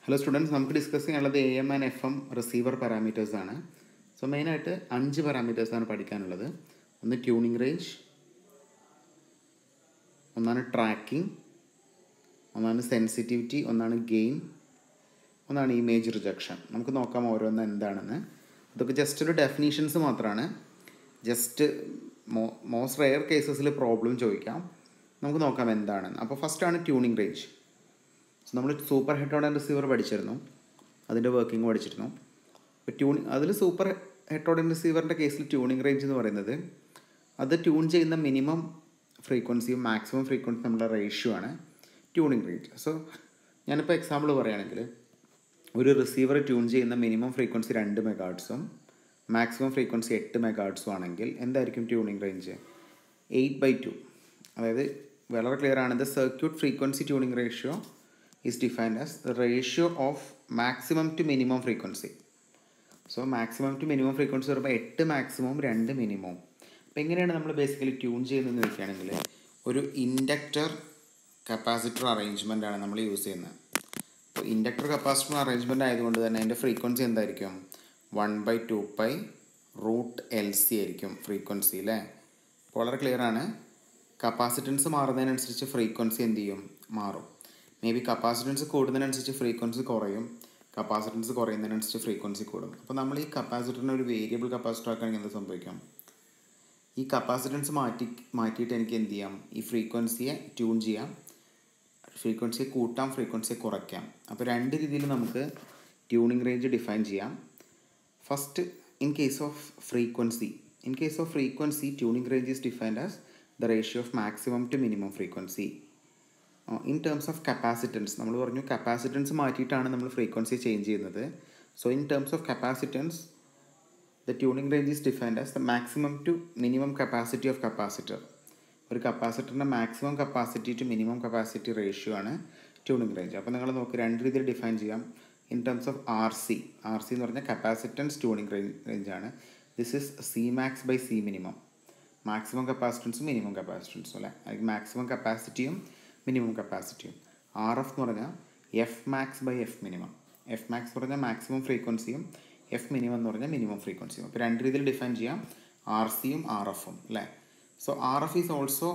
Hello students നമുക്ക് discuss ചെയ്യാനുള്ളത് A M and F M receiver parameters ആണ് so മെയിനായിട്ട് അഞ്ച് പാരാമീറ്റേഴ്സ് ആണ് പഠിക്കാനുള്ളത് ഒന്ന് ട്യൂണിംഗ് റേഞ്ച് ഒന്നാണ് ട്രാക്കിംഗ് ഒന്നാണ് സെൻസിറ്റിവിറ്റി ഒന്നാണ് ഗെയിൻ ഒന്നാണ് ഇമേജ് റിജക്ഷൻ നമുക്ക് നോക്കാം ഓരോന്ന് എന്താണെന്ന് ഇതൊക്കെ ജസ്റ്റ് ഒരു ഡെഫിനീഷൻസ് മാത്രമാണ് ജസ്റ്റ് മോ മോസ്റ്റ് റെയർ കേസസിൽ പ്രോബ്ലം ചോദിക്കാം നമുക്ക് നോക്കാം എന്താണെന്ന് അപ്പോൾ ഫസ്റ്റാണ് ട്യൂണിംഗ് റേഞ്ച് സോ നമ്മൾ സൂപ്പർ ഹെഡ് ആൻഡ് റിസീവർ പഠിച്ചിരുന്നു അതിൻ്റെ വർക്കിംഗ് പഠിച്ചിരുന്നു അപ്പോൾ ട്യൂണിങ് അതിൽ സൂപ്പർ ഹെഡ് ആൻഡ് റിസീവറിൻ്റെ കേസിൽ ട്യൂണിംഗ് റേഞ്ച് എന്ന് പറയുന്നത് അത് ട്യൂൺ ചെയ്യുന്ന മിനിമം ഫ്രീക്വൻസിയും മാക്സിമം ഫ്രീക്വൻസി നമ്മുടെ റേഷ്യോ ആണ് ട്യൂണിംഗ് റേഞ്ച് സോ ഞാനിപ്പോൾ എക്സാമ്പിൾ പറയുകയാണെങ്കിൽ ഒരു റിസീവർ ട്യൂൺ ചെയ്യുന്ന മിനിമം ഫ്രീക്വൻസി രണ്ട് മെഗാഡ്സും മാക്സിമം ഫ്രീക്വൻസി എട്ട് മെഗാഡ്സും ആണെങ്കിൽ എന്തായിരിക്കും tuning range eight by two അതായത് വളരെ ക്ലിയർ ആണ് the circuit frequency tuning ratio is defined as the ratio of maximum to minimum frequency so maximum to minimum frequency പറയുമ്പോൾ എട്ട് മാക്സിമവും രണ്ട് മിനിമവും അപ്പോൾ എങ്ങനെയാണ് നമ്മൾ ബേസിക്കലി ട്യൂൺ ചെയ്യുന്നതെന്ന് വെക്കുകയാണെങ്കിൽ ഒരു ഇൻഡക്റ്റർ കപ്പാസിറ്റർ അറേഞ്ച്മെൻ്റ് ആണ് നമ്മൾ യൂസ് ചെയ്യുന്നത് അപ്പോൾ ഇൻഡക്ടർ കപ്പാസിറ്റർ അറേഞ്ച്മെൻ്റ് ആയതുകൊണ്ട് തന്നെ അതിൻ്റെ ഫ്രീക്വൻസി എന്തായിരിക്കും one by two pi root L C ആയിരിക്കും ഫ്രീക്വൻസി അല്ലേ അപ്പോൾ വളരെ ക്ലിയർ ആണ് കപ്പാസിറ്റൻസ് മാറുന്നതിനനുസരിച്ച് ഫ്രീക്വൻസി എന്ത് ചെയ്യും മാറും മേ ബി കപ്പാസിറ്റൻസ് കൂടുന്നതിനനുസരിച്ച് ഫ്രീക്വൻസി കുറയും കപ്പാസിറ്റൻസ് കുറയുന്നതിനനുസരിച്ച് ഫ്രീക്വൻസി കൂടും അപ്പോൾ നമ്മൾ ഈ കപ്പാസിറ്ററിനെ ഒരു വേരിയബിൾ കപ്പാസിറ്റർ ആക്കുകയാണെങ്കിൽ എന്ത് സംഭവിക്കാം ഈ കപ്പാസിറ്റൻസ് മാറ്റി മാറ്റിയിട്ട് എനിക്ക് എന്ത് ചെയ്യാം ഈ ഫ്രീക്വൻസിയെ ട്യൂൺ ചെയ്യാം ഫ്രീക്വൻസിയെ കൂട്ടാം ഫ്രീക്വൻസിയെ കുറയ്ക്കാം അപ്പോൾ രണ്ട് രീതിയിൽ നമുക്ക് ട്യൂണിംഗ് റേഞ്ച് ഡിഫൈൻ ചെയ്യാം first in case of frequency in case of frequency tuning range is defined as the ratio of maximum to minimum frequency in terms of capacitance നമ്മൾ പറഞ്ഞു കപ്പാസിറ്റൻസ് മാറ്റിയിട്ടാണ് നമ്മൾ ഫ്രീക്വൻസി ചേഞ്ച് ചെയ്യുന്നത് so in terms of capacitance the tuning range is defined as the maximum to minimum capacity of capacitor ഒരു കപ്പാസിറ്ററിൻ്റെ maximum capacity to minimum capacity ratio ആണ് tuning range അപ്പോൾ നിങ്ങൾ നോക്ക് രണ്ട് രീതിയിൽ ഡിഫൈൻ ചെയ്യാം in terms of R C R C എന്ന് പറഞ്ഞാൽ കപ്പാസിറ്റൻസ് ട്യൂണിംഗ് റേഞ്ച് റേഞ്ചാണ് this is C max by C minimum maximum കപ്പാസിറ്റൻസും മിനിമം കപ്പാസിറ്റൻസും അല്ലേ അല്ലെങ്കിൽ മാക്സിമം കപ്പാസിറ്റിയും മിനിമം കപ്പാസിറ്റിയും ആർ എഫ് എന്ന് പറഞ്ഞാൽ F max by F minimum F max എന്ന് പറഞ്ഞാൽ മാക്സിമം ഫ്രീക്വൻസിയും എഫ് മിനിമം എന്ന് പറഞ്ഞാൽ മിനിമം ഫ്രീക്വൻസിയും അപ്പോൾ രണ്ട് രീതിയിൽ ഡിഫൈൻ ചെയ്യാം ആർ സിയും ആർ എഫും അല്ലേ so R F is also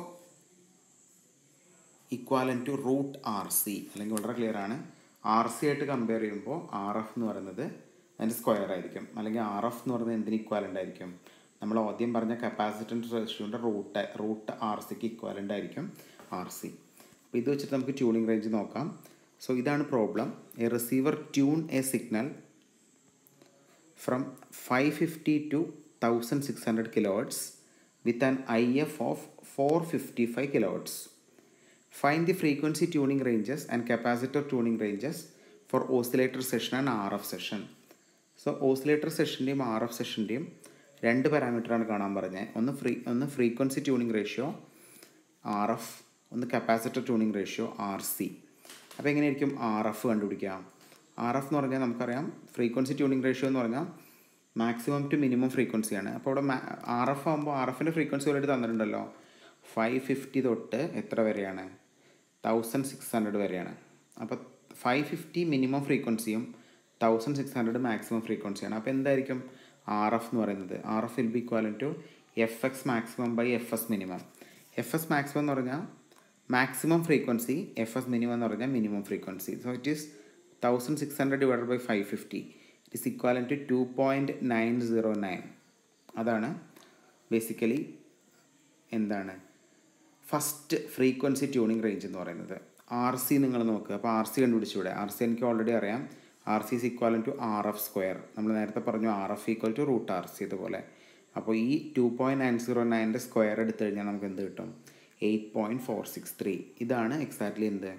equal to root R C അല്ലെങ്കിൽ വളരെ ക്ലിയർ ആണ് ആർ സി ആയിട്ട് കമ്പയർ ചെയ്യുമ്പോൾ ആർ എഫ് എന്ന് പറയുന്നത് അതിൻ്റെ സ്ക്വയർ ആയിരിക്കും അല്ലെങ്കിൽ ആർ എഫ് എന്ന് പറയുന്നത് എന്തിന് ഇക്വാലൻ്റ് ആയിരിക്കും നമ്മൾ ആദ്യം പറഞ്ഞ കപ്പാസിറ്റൻസ് റേഷ്യോൻ്റെ റൂട്ട് റൂട്ട് ആർ സിക്ക് ഇക്വാലൻ്റ് ആയിരിക്കും ആർ സി അപ്പോൾ ഇത് വെച്ചിട്ട് നമുക്ക് ട്യൂണിംഗ് റേഞ്ച് നോക്കാം സോ ഇതാണ് problem a receiver tune a signal from five fifty to thousand six hundred kilohertz with an IF of 455 kilohertz. Find the frequency tuning ranges and capacitor tuning ranges for oscillator session and RF session. So oscillator സെഷൻ്റെയും R F സെഷൻ്റെയും രണ്ട് പാരാമീറ്ററാണ് കാണാൻ പറഞ്ഞത് ഒന്ന് free ഒന്ന് frequency tuning ratio R F ഒന്ന് capacitor tuning ratio R C അപ്പോൾ എങ്ങനെയായിരിക്കും ആർ എഫ് കണ്ടുപിടിക്കുക ആർ എഫ് എന്ന് പറഞ്ഞാൽ നമുക്കറിയാം ഫ്രീക്വൻസി ട്യൂണിംഗ് റേഷ്യോ എന്ന് പറഞ്ഞാൽ മാക്സിമം ടു മിനിമം ഫ്രീക്വൻസിയാണ് അപ്പോൾ ഇവിടെ ആർ എഫ് ആകുമ്പോൾ ആർ എഫിൻ്റെ ഫ്രീക്വൻസി ഓൾറെഡി തന്നിട്ടുണ്ടല്ലോ ഫൈവ് ഫിഫ്റ്റി തൊട്ട് എത്ര വരെയാണ് തൗസൻഡ് സിക്സ് ഹൺഡ്രഡ് വരെയാണ് അപ്പോൾ ഫൈവ് ഫിഫ്റ്റി മിനിമം ഫ്രീക്വൻസിയും തൗസൻഡ് സിക്സ് ഹൺഡ്രഡ് മാക്സിമം ഫ്രീക്വൻസിയാണ് അപ്പോൾ എന്തായിരിക്കും ആർ എഫ് എന്ന് പറയുന്നത് R F will be equal to F X maximum by F S minimum F S maximum എന്ന് പറഞ്ഞാൽ maximum frequency F S minimum എന്ന് പറഞ്ഞാൽ minimum frequency so it is thousand six hundred divide by five fifty it is equal to two point nine zero nine അതാണ് basically എന്താണ് first frequency tuning range എന്ന് പറയുന്നത് R C നിങ്ങൾ നോക്കുക അപ്പോൾ R C കണ്ടുപിടിച്ചൂടെ ആർ സി എനിക്ക് already അറിയാം R C is equal to R F square നമ്മൾ നേരത്തെ പറഞ്ഞു R F equal to root R C ഇതുപോലെ അപ്പോൾ ഈ ടു പോയിൻറ്റ് നയൻ സീറോ നയൻ്റെ സ്ക്വയർ എടുത്തു കഴിഞ്ഞാൽ നമുക്ക് എന്ത് കിട്ടും eight point four six three ഇതാണ് എക്സാക്ട്ലി എന്ത്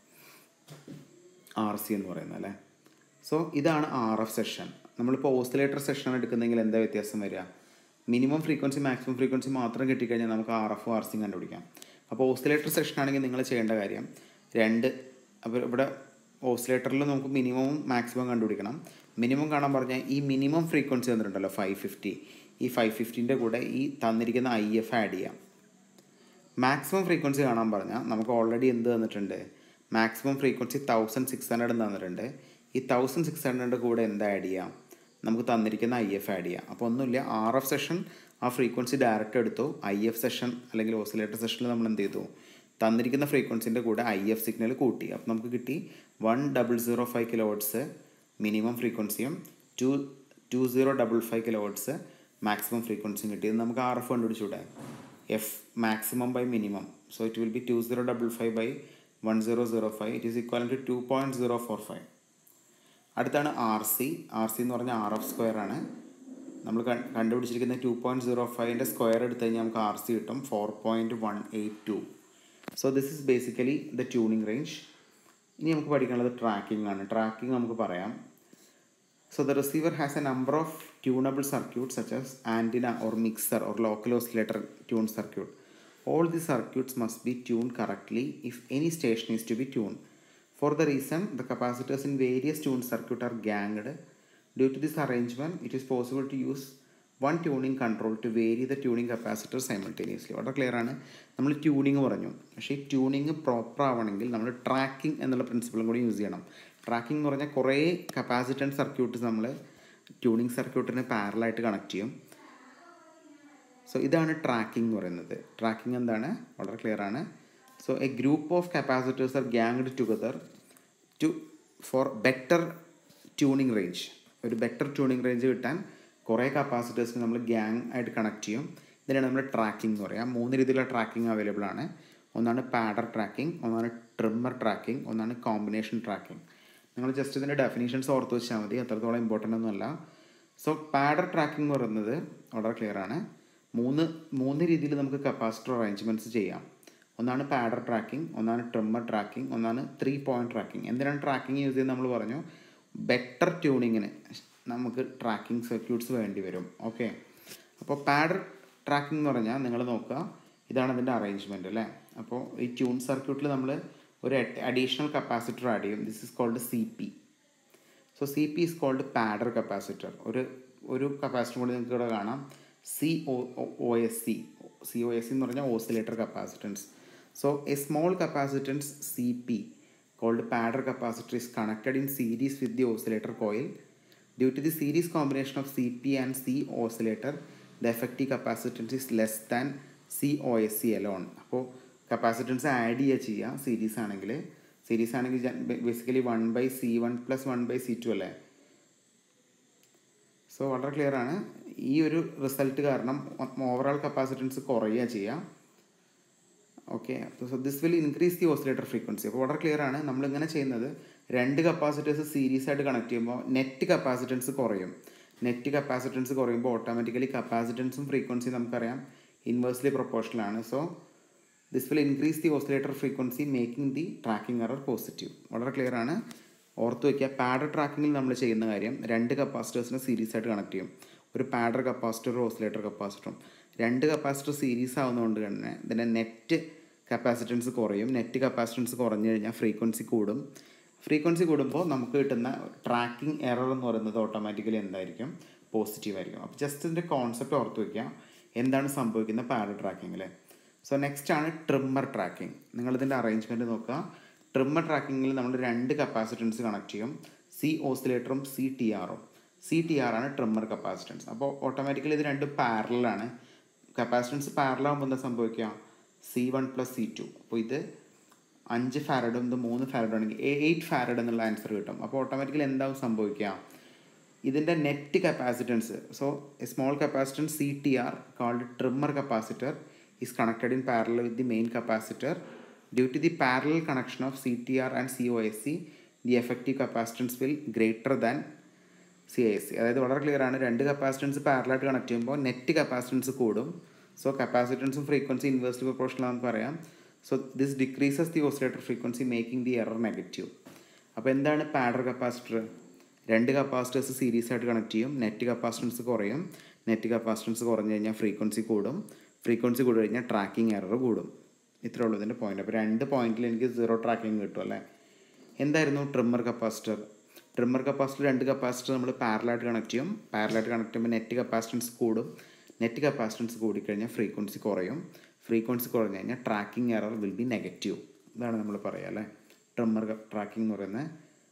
ആർ സി എന്ന് പറയുന്നത് അല്ലേ സോ ഇതാണ് ആർ എഫ് സെഷൻ നമ്മളിപ്പോൾ ഓസിലേറ്റർ സെഷൻ എടുക്കുന്നെങ്കിൽ എന്താ വ്യത്യാസം വരിക മിനിമം ഫ്രീക്വൻസി മാക്സിമം ഫ്രീക്വൻസി മാത്രം കിട്ടിക്കഴിഞ്ഞാൽ നമുക്ക് ആർ എഫും ആർ സിയും കണ്ടുപിടിക്കാം അപ്പോൾ ഓസിലേറ്റർ സെഷൻ ആണെങ്കിൽ നിങ്ങൾ ചെയ്യേണ്ട കാര്യം രണ്ട് അപ്പോൾ ഇവിടെ ഓസിലേറ്ററിൽ നമുക്ക് മിനിമവും മാക്സിമം കണ്ടുപിടിക്കണം മിനിമം കാണാൻ പറഞ്ഞാൽ ഈ മിനിമം ഫ്രീക്വൻസി തന്നിട്ടുണ്ടല്ലോ ഫൈവ് ഫിഫ്റ്റി ഈ ഫൈവ് ഫിഫ്റ്റീൻ്റെ കൂടെ ഈ തന്നിരിക്കുന്ന ഐ എഫ് ആഡ് ചെയ്യാം മാക്സിമം ഫ്രീക്വൻസി കാണാൻ പറഞ്ഞാൽ നമുക്ക് ഓൾറെഡി എന്ത് തന്നിട്ടുണ്ട് maximum frequency thousand six hundred തന്നിട്ടുണ്ട് ഈ തൗസൻഡ് സിക്സ് ഹൺഡ്രഡിൻ്റെ കൂടെ എന്താ ആഡ് ചെയ്യാം നമുക്ക് തന്നിരിക്കുന്ന ഐ എഫ് ആഡ് ചെയ്യാം അപ്പോൾ ഒന്നുമില്ല ആർ എഫ് സെഷൻ ആ ഫ്രീക്വൻസി ഡയറക്റ്റ് എടുത്തു ഐ എഫ് സെഷൻ അല്ലെങ്കിൽ ഓസിലേറ്റർ സെഷനിൽ നമ്മൾ എന്ത് ചെയ്തു തന്നിരിക്കുന്ന ഫ്രീക്വൻസിൻ്റെ കൂടെ ഐ എഫ് സിഗ്നൽ കൂട്ടി അപ്പോൾ നമുക്ക് കിട്ടി one double zero five kilo volts minimum ഫ്രീക്വൻസിയും two two zero double five kilo volts maximum ഫ്രീക്വൻസിയും കിട്ടി ഇത് നമുക്ക് ആർ എഫ് കണ്ടുപിടിച്ചൂടെ F maximum by minimum so it will be two zero double five by one zero zero five it is equal to two point zero four five അടുത്താണ് R C R C എന്ന് പറഞ്ഞാൽ R F square ആണ് നമ്മൾ കണ്ടുപിടിച്ചിരിക്കുന്ന two point zero ഫൈവിൻ്റെ square എടുത്തു കഴിഞ്ഞാൽ നമുക്ക് ആർ സി കിട്ടും four point one eight two so this is basically the tuning range ഇനി നമുക്ക് പഠിക്കാനുള്ളത് ട്രാക്കിംഗ് ആണ് ട്രാക്കിംഗ് നമുക്ക് പറയാം so the receiver has a number of tunable circuit such as antenna or mixer or local oscillator tune circuit all the circuits must be tuned correctly if any station is to be tuned. For the reason, the capacitors in various tuned circuit are ganged. Due to this arrangement, it is possible to use one tuning control to vary the tuning capacitor simultaneously. വളരെ clear ആണ് നമ്മൾ tuning പറഞ്ഞു പക്ഷേ ഈ tuning proper ആവണമെങ്കിൽ നമ്മൾ tracking എന്നുള്ള പ്രിൻസിപ്പളും കൂടി യൂസ് ചെയ്യണം ട്രാക്കിംഗ് എന്ന് പറഞ്ഞാൽ കുറേ കപ്പാസിറ്റൻറ്റ് സർക്യൂട്ട് നമ്മൾ ട്യൂണിങ് സർക്യൂട്ടിന് പാരലായിട്ട് കണക്ട് ചെയ്യും സോ ഇതാണ് ട്രാക്കിംഗ് എന്ന് പറയുന്നത് ട്രാക്കിംഗ് എന്താണ് വളരെ ക്ലിയർ ആണ് so a group of capacitors are ganged together to for better tuning range ഒരു ബെറ്റർ ട്യൂണിങ് റേഞ്ച് കിട്ടാൻ കുറേ കപ്പാസിറ്റേഴ്സിന് നമ്മൾ ഗ്യാങ് ആയിട്ട് കണക്ട് ചെയ്യും ഇതിനാണ് നമ്മൾ ട്രാക്കിംഗ് എന്ന് പറയാം മൂന്ന് രീതിയിലുള്ള ട്രാക്കിംഗ് അവൈലബിൾ ആണ് ഒന്നാണ് പാഡർ ട്രാക്കിംഗ് ഒന്നാണ് ട്രിമ്മർ ട്രാക്കിംഗ് ഒന്നാണ് കോമ്പിനേഷൻ ട്രാക്കിംഗ് നിങ്ങൾ ജസ്റ്റ് ഇതിൻ്റെ ഡെഫിനേഷൻസ് ഓർത്ത് വെച്ചാൽ മതി അത്രത്തോളം ഇമ്പോർട്ടൻ്റ് ഒന്നുമല്ല സോ പാഡർ ട്രാക്കിംഗ് എന്ന് പറയുന്നത് വളരെ ക്ലിയർ ആണ് മൂന്ന് മൂന്ന് രീതിയിൽ നമുക്ക് കപ്പാസിറ്റർ അറേഞ്ച്മെൻറ്റ്സ് ചെയ്യാം ഒന്നാണ് പാഡർ ട്രാക്കിംഗ് ഒന്നാണ് ട്രിമ്മർ ട്രാക്കിംഗ് ഒന്നാണ് ത്രീ പോയിൻറ്റ് ട്രാക്കിംഗ് എന്തിനാണ് ട്രാക്കിംഗ് യൂസ് ചെയ്യുന്നത് നമ്മൾ പറഞ്ഞു ബെറ്റർ ട്യൂണിങ്ങിന് നമുക്ക് ട്രാക്കിംഗ് സർക്യൂട്ട്സ് വേണ്ടി വരും ഓക്കെ അപ്പോൾ പാഡർ ട്രാക്കിംഗ് എന്ന് പറഞ്ഞാൽ നിങ്ങൾ നോക്കുക ഇതാണ് അതിൻ്റെ അറേഞ്ച്മെൻറ്റ് അല്ലേ അപ്പോൾ ഈ ട്യൂൺ സർക്യൂട്ടിൽ നമ്മൾ ഒരു അഡീഷണൽ കപ്പാസിറ്റർ ആഡ് ചെയ്യും this is called C P so C P is called padder capacitor ഒരു ഒരു കപ്പാസിറ്റർ കൂടി നിങ്ങൾക്ക് ഇവിടെ കാണാം C O O S C C O S C എന്ന് പറഞ്ഞാൽ oscillator capacitance so a small capacitance C P called padder capacitor is connected in series with the oscillator coil due to the series combination of C P and C oscillator the effective capacitance is less than C O S C alone അപ്പോൾ capacitance add ചെയ്യുക ചെയ്യുക series ആണെങ്കിൽ series ആണെങ്കിൽ basically one by C one plus one by C two അല്ലേ so വളരെ clear ആണ് ഈ ഒരു റിസൾട്ട് കാരണം ഓവറോൾ കപ്പാസിറ്റൻസ് കുറയുക ചെയ്യുക okay so this will increase the oscillator frequency അപ്പോൾ വളരെ ക്ലിയർ ആണ് നമ്മൾ ഇങ്ങനെ ചെയ്യുന്നത് രണ്ട് കപ്പാസിറ്റേഴ്സ് സീരീസ് ആയിട്ട് കണക്ട് ചെയ്യുമ്പോൾ നെറ്റ് കപ്പാസിറ്റൻസ് കുറയും നെറ്റ് കപ്പാസിറ്റൻസ് കുറയുമ്പോൾ ഓട്ടോമാറ്റിക്കലി കപ്പാസിറ്റൻസും ഫ്രീക്വൻസിയും നമുക്കറിയാം ഇൻവേഴ്സ്ലി പ്രൊപ്പോർഷണൽ ആണ് so this will increase the oscillator frequency making the tracking error positive വളരെ ക്ലിയർ ആണ് ഓർത്ത് വയ്ക്കുക പാഡർ ട്രാക്കിങ്ങിൽ നമ്മൾ ചെയ്യുന്ന കാര്യം രണ്ട് കപ്പാസിറ്റേഴ്സിനെ സീരീസ് ആയിട്ട് കണക്ട് ചെയ്യും ഒരു പാഡർ കപ്പാസിറ്ററും ഓസിലേറ്റർ കപ്പാസിറ്ററും രണ്ട് കപ്പാസിറ്റർ സീരീസ് ആവുന്നതുകൊണ്ട് തന്നെ ഇതിൻ്റെ നെറ്റ് കപ്പാസിറ്റൻസ് കുറയും നെറ്റ് കപ്പാസിറ്റൻസ് കുറഞ്ഞു കഴിഞ്ഞാൽ ഫ്രീക്വൻസി കൂടും ഫ്രീക്വൻസി കൂടുമ്പോൾ നമുക്ക് കിട്ടുന്ന ട്രാക്കിംഗ് എറർ എന്ന് പറയുന്നത് ഓട്ടോമാറ്റിക്കലി എന്തായിരിക്കും പോസിറ്റീവ് ആയിരിക്കും അപ്പോൾ ജസ്റ്റ് ഇതിൻ്റെ കോൺസെപ്റ്റ് ഓർത്ത് വയ്ക്കുക എന്താണ് സംഭവിക്കുന്നത് പാഡർ ട്രാക്കിങ്ങിൽ സോ നെക്സ്റ്റ് ആണ് ട്രിമ്മർ ട്രാക്കിംഗ് നിങ്ങളിതിൻ്റെ അറേഞ്ച്മെൻറ്റ് നോക്കുക ട്രിമ്മർ ട്രാക്കിങ്ങിൽ നമ്മൾ രണ്ട് കപ്പാസിറ്റൻസ് കണക്ട് ചെയ്യും സി ഓസിലേറ്ററും സി ടി ആറും സി ടി ആർ ആണ് ട്രിമ്മർ കപ്പാസിറ്റൻസ് അപ്പോൾ ഓട്ടോമാറ്റിക്കലി ഇത് രണ്ട് പാരലാണ് കപ്പാസിറ്റൻസ് പാരലാകുമ്പോൾ എന്താ സംഭവിക്കുക C one plus C two അപ്പോൾ ഇത് അഞ്ച് ഫാരഡും ഇത് മൂന്ന് ഫാരഡും ആണെങ്കിൽ എയ്റ്റ് ഫാരഡ് എന്നുള്ള ആൻസർ കിട്ടും അപ്പോൾ ഓട്ടോമാറ്റിക്കലി എന്താവും സംഭവിക്കുക ഇതിൻ്റെ net capacitance so a small capacitance C T R called trimmer capacitor is connected in parallel with the main capacitor due to the parallel connection of C T R and C O S C the effective capacitance will greater than C I S C അതായത് വളരെ clear ആണ് രണ്ട് capacitance പാരലായിട്ട് connect ചെയ്യുമ്പോൾ net capacitance കൂടും so കപ്പാസിറ്റൻസും frequency inversely proportional ആണെന്ന് പറയാം so this decreases the oscillator frequency making the error negative അപ്പോൾ എന്താണ് പാഡർ കപ്പാസിറ്റർ രണ്ട് കപ്പാസിറ്റേഴ്സ് സീരീസ് ആയിട്ട് കണക്ട് ചെയ്യും നെറ്റ് കപ്പാസിറ്റൻസ് കുറയും നെറ്റ് കപ്പാസിറ്റൻസ് കുറഞ്ഞു കഴിഞ്ഞാൽ ഫ്രീക്വൻസി കൂടും ഫ്രീക്വൻസി കൂടി കഴിഞ്ഞാൽ ട്രാക്കിംഗ് എറർ കൂടും ഇത്രേ ഉള്ളൂ ഇതിൻ്റെ പോയിന്റ് അപ്പോൾ രണ്ട് പോയിന്റിൽ എനിക്ക് സീറോ ട്രാക്കിംഗ് കിട്ടും അല്ലേ എന്തായിരുന്നു ട്രിമ്മർ കപ്പാസിറ്റർ ട്രിമ്മർ കപ്പാസിറ്റർ രണ്ട് കപ്പാസിറ്റർ നമ്മൾ പാരലായിട്ട് കണക്ട് ചെയ്യും പാരലായിട്ട് കണക്ട് ചെയ്യുമ്പോൾ നെറ്റ് കപ്പാസിറ്റൻസ് കൂടും നെറ്റ് കപ്പാസിറ്റൻസ് കൂടിക്കഴിഞ്ഞാൽ ഫ്രീക്വൻസി കുറയും ഫ്രീക്വൻസി കുറഞ്ഞു കഴിഞ്ഞാൽ tracking error will be negative ഇതാണ് നമ്മൾ പറയുക അല്ലേ ട്രിമ്മർ ട്രാക്കിംഗ് എന്ന് പറയുന്നത്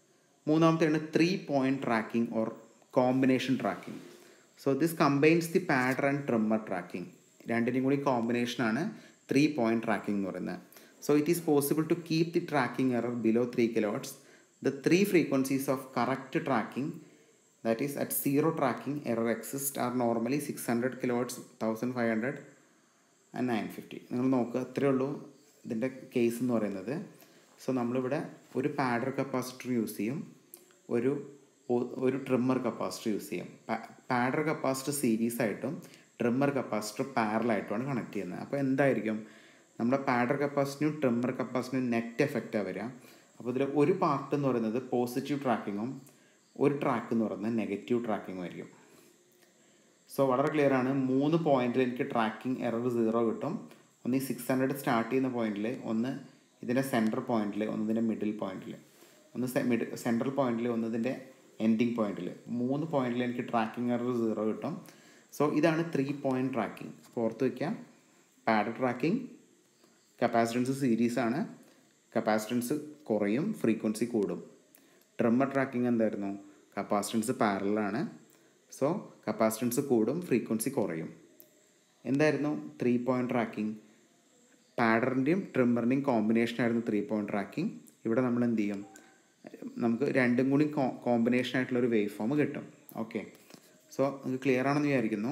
മൂന്നാമത്തെയാണ് three point tracking or combination tracking so this combines the padder and trimmer tracking രണ്ടിനും കൂടി കോമ്പിനേഷനാണ് ത്രീ പോയിൻറ്റ് ട്രാക്കിംഗ് എന്ന് പറയുന്നത് so it is possible to keep the tracking error below three kilohertz the three frequencies of correct tracking that is at zero tracking error exist are normally 600 kilohertz 1500 and nine fifty നിങ്ങൾ നോക്കുക ഇത്രയേ ഉള്ളൂ ഇതിൻ്റെ case എന്ന് പറയുന്നത് so നമ്മളിവിടെ ഒരു പാഡർ capacitor use ചെയ്യും ഒരു ഒ- ഒരു ട്രിമ്മർ കപ്പാസിറ്റർ യൂസ് ചെയ്യും പാഡർ കപ്പാസിറ്റർ സീരീസ് ആയിട്ടും ട്രിമ്മർ കപ്പാസിറ്റർ പാരലായിട്ടുമാണ് കണക്ട് ചെയ്യുന്നത് അപ്പോൾ എന്തായിരിക്കും നമ്മുടെ പാഡർ കപ്പാസിറ്റിയും ട്രിമ്മർ കപ്പാസിറ്റിയും നെറ്റ് എഫക്റ്റാണ് വരിക അപ്പോൾ ഇതിൽ ഒരു പാർട്ട് എന്ന് പറയുന്നത് പോസിറ്റീവ് ട്രാക്കിങ്ങും ഒരു ട്രാക്ക് എന്ന് പറയുന്നത് നെഗറ്റീവ് ട്രാക്കിങ്ങും ആയിരിക്കും സോ വളരെ ക്ലിയർ ആണ് മൂന്ന് പോയിന്റിൽ എനിക്ക് ട്രാക്കിംഗ് എറർ സീറോ കിട്ടും ഒന്ന് ഈ സിക്സ് ഹൺഡ്രഡ് സ്റ്റാർട്ട് ചെയ്യുന്ന പോയിന്റിൽ ഒന്ന് ഇതിൻ്റെ സെൻട്രൽ പോയിന്റിൽ ഒന്ന് ഇതിൻ്റെ മിഡിൽ പോയിന്റിൽ ഒന്ന് മിഡിൽ സെൻട്രൽ പോയിന്റിൽ ഒന്ന് ഇതിൻ്റെ എൻഡിങ് പോയിന്റിൽ മൂന്ന് പോയിന്റിൽ എനിക്ക് ട്രാക്കിംഗ് എറർ സീറോ കിട്ടും സോ ഇതാണ് ത്രീ പോയിന്റ് ട്രാക്കിംഗ് അപ്പോൾ ഓർത്ത് വയ്ക്കാം പാഡ് ട്രാക്കിംഗ് കപ്പാസിറ്റൻസ് സീരീസ് ആണ് കപ്പാസിറ്റൻസ് കുറയും ഫ്രീക്വൻസി കൂടും ട്രിമ്മർ ട്രാക്കിംഗ് എന്തായിരുന്നു കപ്പാസിറ്റൻസ് പാരലാണ് സോ കപ്പാസിറ്റൻസ് കൂടും ഫ്രീക്വൻസി കുറയും എന്തായിരുന്നു ത്രീ പോയിൻറ്റ് ട്രാക്കിംഗ് പാഡറിൻ്റെയും ട്രിമ്മറിൻ്റെയും കോമ്പിനേഷൻ ആയിരുന്നു ത്രീ പോയിൻറ്റ് ട്രാക്കിംഗ് ഇവിടെ നമ്മൾ എന്ത് ചെയ്യും നമുക്ക് രണ്ടും കൂടി കോമ്പിനേഷൻ ആയിട്ടുള്ള ഒരു വേവ് ഫോം കിട്ടും ഓക്കെ സോ നിങ്ങൾക്ക് ക്ലിയർ ആണെന്ന് വിചാരിക്കുന്നു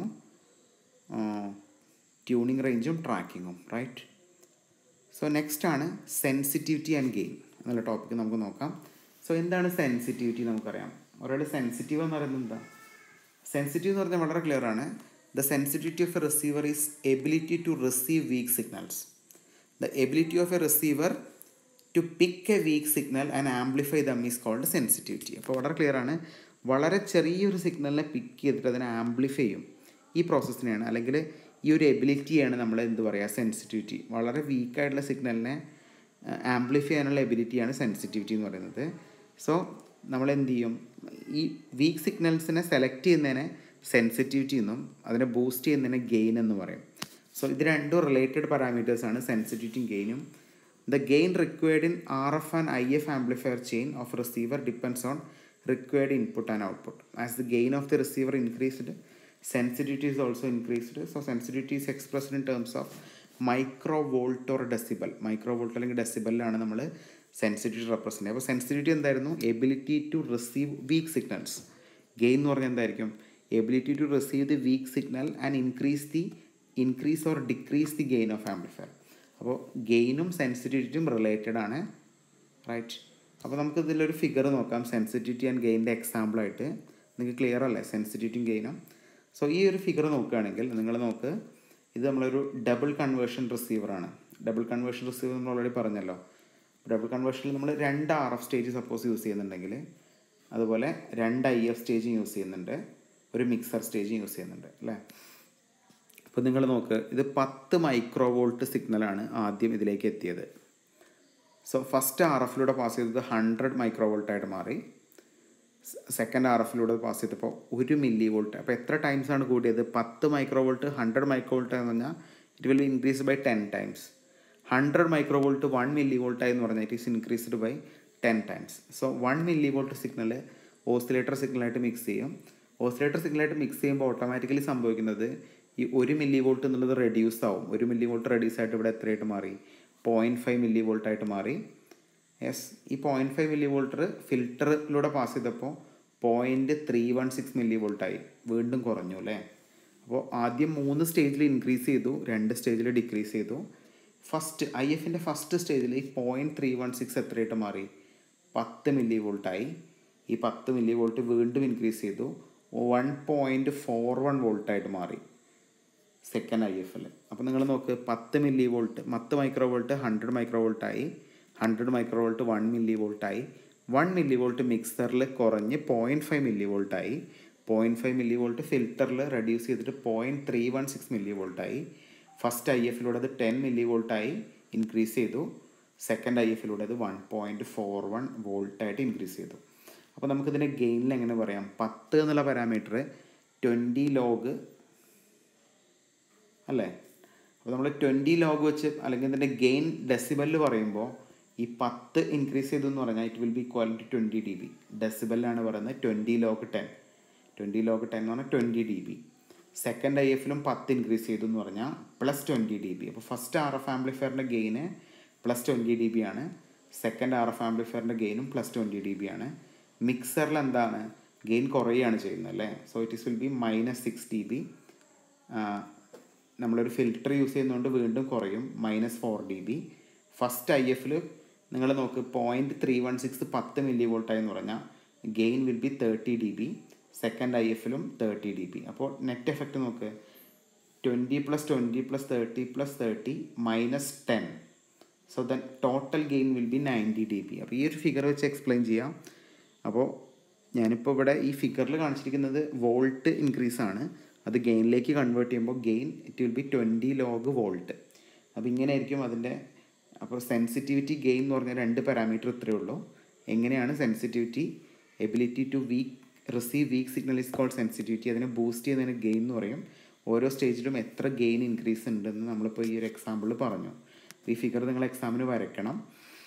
ട്യൂണിങ് റേഞ്ചും ട്രാക്കിങ്ങും റൈറ്റ് സോ നെക്സ്റ്റ് ആണ് സെൻസിറ്റിവിറ്റി ആൻഡ് ഗെയിൻ എന്നുള്ള ടോപ്പിക്ക് നമുക്ക് നോക്കാം സോ എന്താണ് സെൻസിറ്റിവിറ്റി നമുക്കറിയാം ഒരാൾ സെൻസിറ്റീവ് എന്ന് പറയുന്നത് എന്താ സെൻസിറ്റീവ് എന്ന് പറഞ്ഞാൽ വളരെ ക്ലിയർ ആണ് the sensitivity of a receiver is ability to receive weak signals the ability of a receiver to pick a weak signal and amplify them is called sensitivity അപ്പോൾ വളരെ ക്ലിയർ ആണ് വളരെ ചെറിയൊരു സിഗ്നലിനെ പിക്ക് ചെയ്തിട്ട് അതിനെ ആംപ്ലിഫൈ ചെയ്യും ഈ പ്രോസസ്സിനെയാണ് അല്ലെങ്കിൽ ഈ ഒരു എബിലിറ്റിയാണ് നമ്മൾ എന്ത് പറയുക സെൻസിറ്റിവിറ്റി വളരെ വീക്കായിട്ടുള്ള സിഗ്നലിനെ ആംപ്ലിഫൈ ചെയ്യാനുള്ള എബിലിറ്റിയാണ് സെൻസിറ്റിവിറ്റി എന്ന് പറയുന്നത് സോ നമ്മൾ എന്ത് ചെയ്യും ഈ വീക്ക് സിഗ്നൽസിനെ സെലക്ട് ചെയ്യുന്നതിനെ സെൻസിറ്റിവിറ്റി എന്നും അതിനെ ബൂസ്റ്റ് ചെയ്യുന്നതിനെ ഗെയിൻ എന്ന് പറയും സോ ഇത് രണ്ടും റിലേറ്റഡ് പാരാമീറ്റേഴ്സ് ആണ് സെൻസിറ്റിവിറ്റിയും ഗെയിനും the gain required in R F and I F amplifier chain of receiver depends on required input and output as the gain of the receiver increased sensitivity is also increased so sensitivity is expressed in terms of microvolt or decibel microvolt അല്ലെങ്കിൽ ഡെസിബലിലാണ് നമ്മൾ sensitivity represent ചെയ്യുക അപ്പോൾ sensitivity എന്തായിരുന്നു ability to receive weak signals gain എന്ന് പറഞ്ഞാൽ എന്തായിരിക്കും ability to receive the weak signal and increase the increase or decrease the gain of amplifier അപ്പോൾ ഗെയിനും സെൻസിറ്റിവിറ്റിയും റിലേറ്റഡ് ആണ് റൈറ്റ് അപ്പോൾ നമുക്ക് ഇതിലൊരു ഫിഗർ നോക്കാം സെൻസിറ്റിവിറ്റി ആൻഡ് ഗെയിൻ്റെ എക്സാമ്പിളായിട്ട് നിങ്ങൾക്ക് ക്ലിയർ അല്ലേ സെൻസിറ്റിവിറ്റിയും ഗെയിനും സോ ഈ ഒരു ഫിഗർ നോക്കുകയാണെങ്കിൽ നിങ്ങൾ നോക്ക് ഇത് നമ്മളൊരു ഡബിൾ കൺവേർഷൻ റിസീവറാണ് ഡബിൾ കൺവേർഷൻ റിസീവർ നമ്മൾ ഓൾറെഡി പറഞ്ഞല്ലോ ഡബിൾ കൺവേർഷനിൽ നമ്മൾ രണ്ട് R F stage suppose use ചെയ്യുന്നുണ്ടെങ്കിൽ അതുപോലെ രണ്ട് ഐ എഫ് സ്റ്റേജും യൂസ് ചെയ്യുന്നുണ്ട് ഒരു മിക്സർ സ്റ്റേജും യൂസ് ചെയ്യുന്നുണ്ട് അല്ലേ അപ്പോൾ നിങ്ങൾ നോക്ക് ഇത് പത്ത് മൈക്രോ വോൾട്ട് സിഗ്നലാണ് ആദ്യം ഇതിലേക്ക് എത്തിയത് സോ ഫസ്റ്റ് ആർ എഫിലൂടെ പാസ് ചെയ്തത് ഹൺഡ്രഡ് മൈക്രോ വോൾട്ടായിട്ട് മാറി സെക്കൻഡ് ആർ എഫിലൂടെ പാസ് ചെയ്തപ്പോൾ ഒരു മില്ലി വോൾട്ട് അപ്പോൾ എത്ര ടൈംസ് ആണ് കൂടിയത് പത്ത് micro volt hundred micro volt എന്ന് പറഞ്ഞാൽ it will increase by ten times hundred micro volt one milli വോൾട്ടായി എന്ന് പറഞ്ഞാൽ it is increased by ten times so one milli volt signal oscillator സിഗ്നലായിട്ട് മിക്സ് ചെയ്യും ഓസിലേറ്റർ സിഗ്നലായിട്ട് മിക്സ് ചെയ്യുമ്പോൾ automatically സംഭവിക്കുന്നത് ഈ ഒരു മില്ലി വോൾട്ട് എന്നുള്ളത് റെഡ്യൂസ് ആവും ഒരു മില്ലി വോൾട്ട് റെഡ്യൂസ് ആയിട്ട് ഇവിടെ എത്രയായിട്ട് മാറി പോയിൻറ്റ് ഫൈവ് മില്ലി വോൾട്ടായിട്ട് മാറി യെസ് ഈ പോയിൻറ്റ് ഫൈവ് മില്ലി വോൾട്ടർ ഫിൽറ്ററിലൂടെ പാസ് ചെയ്തപ്പോൾ point three one six milli വോൾട്ടായി വീണ്ടും കുറഞ്ഞു അല്ലേ അപ്പോൾ ആദ്യം മൂന്ന് സ്റ്റേജിൽ ഇൻക്രീസ് ചെയ്തു രണ്ട് സ്റ്റേജിൽ ഡിക്രീസ് ചെയ്തു ഫസ്റ്റ് ഐ എഫിൻ്റെ ഫസ്റ്റ് സ്റ്റേജിൽ ഈ പോയിൻറ്റ് ത്രീ വൺ സിക്സ് എത്രയായിട്ട് മാറി പത്ത് മില്ലി വോൾട്ടായി ഈ പത്ത് മില്ലി വോൾട്ട് വീണ്ടും ഇൻക്രീസ് ചെയ്തു വൺ പോയിൻറ്റ് ഫോർ വൺ വോൾട്ടായിട്ട് മാറി സെക്കൻഡ് ഐ എഫിൽ അപ്പോൾ നിങ്ങൾ നോക്ക് പത്ത് മില്ലി വോൾട്ട് പത്ത് മൈക്രോ വോൾട്ട് ഹൺഡ്രഡ് മൈക്രോ വോൾട്ടായി hundred micro volt one milli വോൾട്ടായി വൺ മില്ലി വോൾട്ട് മിക്സറിൽ കുറഞ്ഞ് പോയിൻറ്റ് ഫൈവ് മില്ലി വോൾട്ടായി പോയിൻറ്റ് ഫൈവ് മില്ലി വോൾട്ട് ഫിൽറ്ററിൽ റെഡ്യൂസ് ചെയ്തിട്ട് point three one six milli വോൾട്ടായി ഫസ്റ്റ് ഐ എഫിലൂടെ അത് ടെൻ മില്ലി വോൾട്ടായി ഇൻക്രീസ് ചെയ്തു സെക്കൻഡ് ഐ എഫിലൂടെ അത് വൺ പോയിൻറ്റ് ഫോർ വൺ വോൾട്ടായിട്ട് ഇൻക്രീസ് ചെയ്തു അപ്പോൾ നമുക്കിതിനെ ഗെയിനിൽ എങ്ങനെ പറയാം പത്ത് എന്നുള്ള പാരാമീറ്റർ ട്വൻറ്റി ലോഗ് അല്ലേ അപ്പോൾ നമ്മൾ ട്വൻറ്റി ലോഗ് വെച്ച് അല്ലെങ്കിൽ ഇതിൻ്റെ ഗെയിൻ ഡെസിബലിൽ പറയുമ്പോൾ ഈ പത്ത് ഇൻക്രീസ് ചെയ്തു എന്ന് പറഞ്ഞാൽ it will be equal to twenty D B ഡെസിബലാണ് പറയുന്നത് twenty log ten twenty log ten എന്ന് പറഞ്ഞാൽ twenty D B second I എഫിലും പത്ത് ഇൻക്രീസ് ചെയ്തു എന്ന് പറഞ്ഞാൽ പ്ലസ് ട്വൻറ്റി ഡി ബി അപ്പോൾ ഫസ്റ്റ് ആർ എഫ് ആംപ്ലിഫയറിൻ്റെ ഗെയിന് പ്ലസ് ട്വൻറ്റി ഡി ബി ആണ് സെക്കൻഡ് ആർ എഫ് ആംപ്ലിഫയറിൻ്റെ ഗെയിനും പ്ലസ് ട്വൻറ്റി ഡി ബി ആണ് മിക്സറിൽ എന്താണ് ഗെയിൻ കുറയുകയാണ് ചെയ്യുന്നത് അല്ലേ so it is will be minus six D B നമ്മളൊരു ഫിൽറ്റർ യൂസ് ചെയ്യുന്നതുകൊണ്ട് വീണ്ടും കുറയും minus four D B first I എഫിൽ നിങ്ങൾ നോക്ക് പോയിൻറ്റ് ത്രീ വൺ സിക്സ് പത്ത് മില്ലി വോൾട്ടായി എന്ന് പറഞ്ഞാൽ gain will be thirty D B second I എഫിലും തേർട്ടി ഡി ബി അപ്പോൾ നെറ്റ് എഫക്റ്റ് നോക്ക് twenty plus twenty plus thirty plus thirty minus ten so then total gain will be ninety D B അപ്പോൾ ഈ ഒരു figure വെച്ച് explain ചെയ്യാം അപ്പോൾ ഞാനിപ്പോൾ ഇവിടെ ഈ ഫിഗറിൽ കാണിച്ചിരിക്കുന്നത് വോൾട്ട് ഇൻക്രീസ് ആണ് അത് ഗെയിനിലേക്ക് കൺവേർട്ട് ചെയ്യുമ്പോൾ gain it will be twenty log volt അപ്പോൾ ഇങ്ങനെ ആയിരിക്കും അതിൻ്റെ അപ്പോൾ സെൻസിറ്റിവിറ്റി ഗെയിൻ എന്ന് പറഞ്ഞാൽ രണ്ട് പാരാമീറ്റർ ഇത്രയേ ഉള്ളൂ എങ്ങനെയാണ് sensitivity ability to weak receive weak signal is called sensitivity അതിനെ ബൂസ്റ്റ് ചെയ്യുന്നതിന് ഗെയിൻ എന്ന് പറയും ഓരോ സ്റ്റേജിലും എത്ര ഗെയിൻ ഇൻക്രീസ് ഉണ്ടെന്ന് നമ്മളിപ്പോൾ ഈ ഒരു എക്സാമ്പിളിൽ പറഞ്ഞു ഈ ഫിഗർ നിങ്ങൾ എക്സാമിന് വരയ്ക്കണം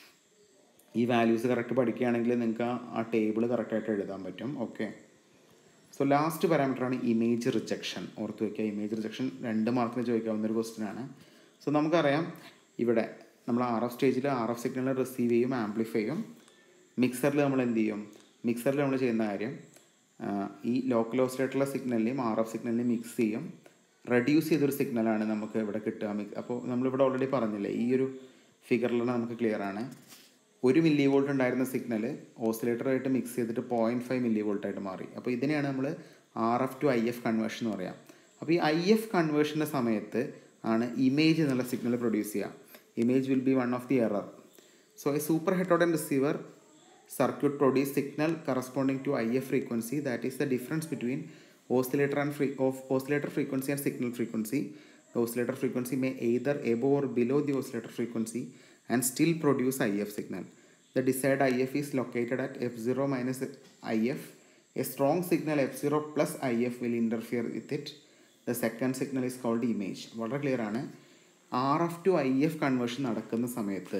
ഈ വാല്യൂസ് കറക്റ്റ് പഠിക്കുകയാണെങ്കിൽ നിങ്ങൾക്ക് ആ- ആ ടേബിൾ കറക്റ്റായിട്ട് എഴുതാൻ പറ്റും ഓക്കെ സോ ലാസ്റ്റ് പാരാമീറ്ററാണ് ഇമേജ് റിജക്ഷൻ ഓർത്ത് വയ്ക്കുക ഇമേജ് റിജക്ഷൻ രണ്ട് മാർക്കിന് ചോദിക്കാവുന്ന ഒരു ക്വസ്റ്റ്യൻ ആണ് സോ നമുക്കറിയാം ഇവിടെ നമ്മൾ ആർ എഫ് സ്റ്റേജിൽ ആർ എഫ് സിഗ്നൽ റിസീവ് ചെയ്യും ആംപ്ലിഫൈ ചെയ്യും മിക്സറിൽ നമ്മൾ എന്ത് ചെയ്യും മിക്സറിൽ നമ്മൾ ചെയ്യുന്ന കാര്യം ആ, ഈ ലോക്കൽ ഓസിലേറ്ററുള്ള സിഗ്നലിനെയും ആർ എഫ് സിഗ്നലിനെയും മിക്സ് ചെയ്യും റെഡ്യൂസ് ചെയ്തൊരു സിഗ്നലാണ് നമുക്ക് ഇവിടെ കിട്ടുക മിക്സ് അപ്പോൾ നമ്മളിവിടെ ഓൾറെഡി പറഞ്ഞില്ലേ ഈ ഒരു ഫിഗറിൽ നമുക്ക് ക്ലിയർ ആണ് ഒരു മില്ലി വോൾട്ട് ഉണ്ടായിരുന്ന സിഗ്നൽ ഓസിലേറ്ററായിട്ട് മിക്സ് ചെയ്തിട്ട് പോയിൻറ്റ് ഫൈവ് മില്ലി വോൾട്ടായിട്ട് മാറി അപ്പോൾ ഇതിനെയാണ് നമ്മൾ R F to I F conversion എന്ന് പറയാം അപ്പോൾ ഈ ഐ എഫ് കൺവേർഷൻ്റെ സമയത്ത് ആണ് ഇമേജ് എന്നുള്ള സിഗ്നൽ പ്രൊഡ്യൂസ് ചെയ്യുക image will be one of the error so a superheterodyne receiver circuit produce signal corresponding to IF frequency that is the difference between oscillator and fre- of oscillator frequency and signal frequency the oscillator frequency may either above or below the oscillator frequency and still produce IF signal the desired IF is located at f0 minus IF a strong signal f0 plus IF will interfere with it the second signal is called image വളരെ clear ആണ് R F to I F conversion നടക്കുന്ന സമയത്ത്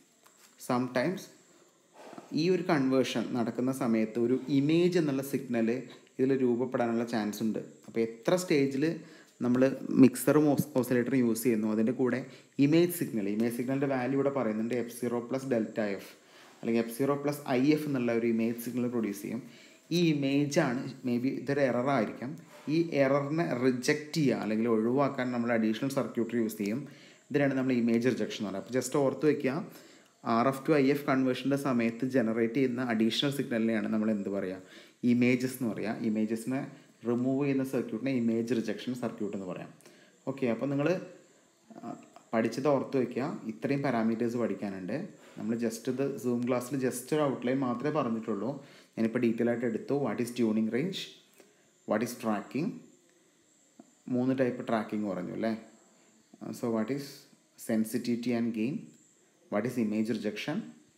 sometimes ഈ ഒരു conversion നടക്കുന്ന സമയത്ത് ഒരു image എന്നുള്ള സിഗ്നൽ ഇതിൽ രൂപപ്പെടാനുള്ള ചാൻസ് ഉണ്ട് അപ്പോൾ എത്ര സ്റ്റേജിൽ നമ്മൾ മിക്സറും ഓസിലേറ്ററും യൂസ് ചെയ്യുന്നു അതിൻ്റെ കൂടെ ഇമേജ് സിഗ്നൽ ഇമേജ് സിഗ്നലിൻ്റെ വാല്യൂ ഇവിടെ പറയുന്നുണ്ട് F zero plus delta F അല്ലെങ്കിൽ F zero plus I F എന്നുള്ള ഒരു ഇമേജ് സിഗ്നൽ പ്രൊഡ്യൂസ് ചെയ്യും ഈ ഇമേജാണ് മേ ബി ഇതൊരു എറർ ആയിരിക്കാം ഈ എററിനെ റിജക്റ്റ് ചെയ്യുക അല്ലെങ്കിൽ ഒഴിവാക്കാൻ നമ്മൾ അഡീഷണൽ സർക്യൂട്ടറി യൂസ് ചെയ്യും ഇതിനാണ് നമ്മൾ ഇമേജ് റിജക്ഷൻ എന്ന് പറയുന്നത് അപ്പോൾ ജസ്റ്റ് ഓർത്ത് വയ്ക്കുക R F to I F കൺവേർഷൻ്റെ സമയത്ത് ജനറേറ്റ് ചെയ്യുന്ന അഡീഷണൽ സിഗ്നലിനെയാണ് നമ്മൾ എന്ത് പറയുക ഇമേജസ് എന്ന് പറയുക ഇമേജസിനെ റിമൂവ് ചെയ്യുന്ന സർക്യൂട്ടിനെ ഇമേജ് റിജക്ഷൻ സർക്യൂട്ട് എന്ന് പറയാം ഓക്കെ അപ്പോൾ നിങ്ങൾ പഠിച്ചത് ഓർത്ത് വയ്ക്കുക ഇത്രയും പാരാമീറ്റേഴ്സ് പഠിക്കാനുണ്ട് നമ്മൾ ജസ്റ്റ് ഇത് സൂം ക്ലാസ്സിൽ ജസ്റ്റ് ഒരു ഔട്ട്ലൈൻ മാത്രമേ പറഞ്ഞിട്ടുള്ളൂ ഞാനിപ്പോൾ ഡീറ്റെയിൽ ആയിട്ട് എടുത്തു what is tuning range what is tracking മൂന്ന് ടൈപ്പ് ട്രാക്കിംഗ് പറഞ്ഞു അല്ലേ so what is sensitivity and gain what is image rejection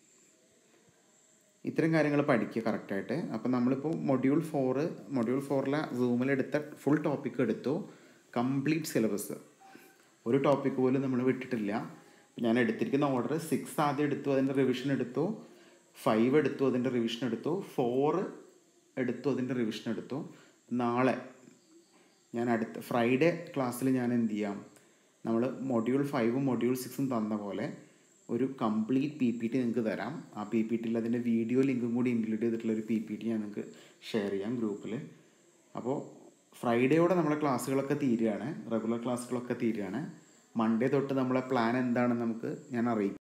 ഇത്തരം കാര്യങ്ങൾ പഠിക്കുക കറക്റ്റായിട്ട് അപ്പോൾ നമ്മളിപ്പോൾ മൊഡ്യൂൾ ഫോറ് മൊഡ്യൂൾ ഫോറിലെ സൂമിലെടുത്ത ഫുൾ ടോപ്പിക് എടുത്തു കംപ്ലീറ്റ് സിലബസ് ഒരു ടോപ്പിക് പോലും നമ്മൾ വിട്ടിട്ടില്ല ഞാൻ എടുത്തിരിക്കുന്ന ഓർഡർ സിക്സ് ആദ്യം എടുത്തു അതിൻ്റെ റിവിഷൻ എടുത്തു ഫൈവ് എടുത്തു അതിൻ്റെ റിവിഷൻ എടുത്തു ഫോറ് എടുത്തു അതിൻ്റെ റിവിഷൻ എടുത്തു നാളെ ഞാൻ അടുത്ത ഫ്രൈഡേ ക്ലാസ്സിൽ ഞാൻ എന്ത് ചെയ്യാം നമ്മൾ മൊഡ്യൂൾ ഫൈവും മൊഡ്യൂൾ സിക്സും തന്ന പോലെ ഒരു കംപ്ലീറ്റ് പി പി ടി നിങ്ങൾക്ക് തരാം ആ പി പി ടിയിൽ അതിൻ്റെ വീഡിയോ ലിങ്കും കൂടി ഇൻക്ലൂഡ് ചെയ്തിട്ടുള്ള ഒരു പി പി ടി ഞാൻ നിങ്ങൾക്ക് ഷെയർ ചെയ്യാം ഗ്രൂപ്പിൽ അപ്പോൾ ഫ്രൈഡേയോടെ നമ്മളെ ക്ലാസ്സുകളൊക്കെ തീരുകയാണ് റെഗുലർ ക്ലാസ്സുകളൊക്കെ തീരുകയാണ് മൺഡേ തൊട്ട് നമ്മളെ പ്ലാൻ എന്താണെന്ന് നമുക്ക് ഞാൻ അറിയിക്കും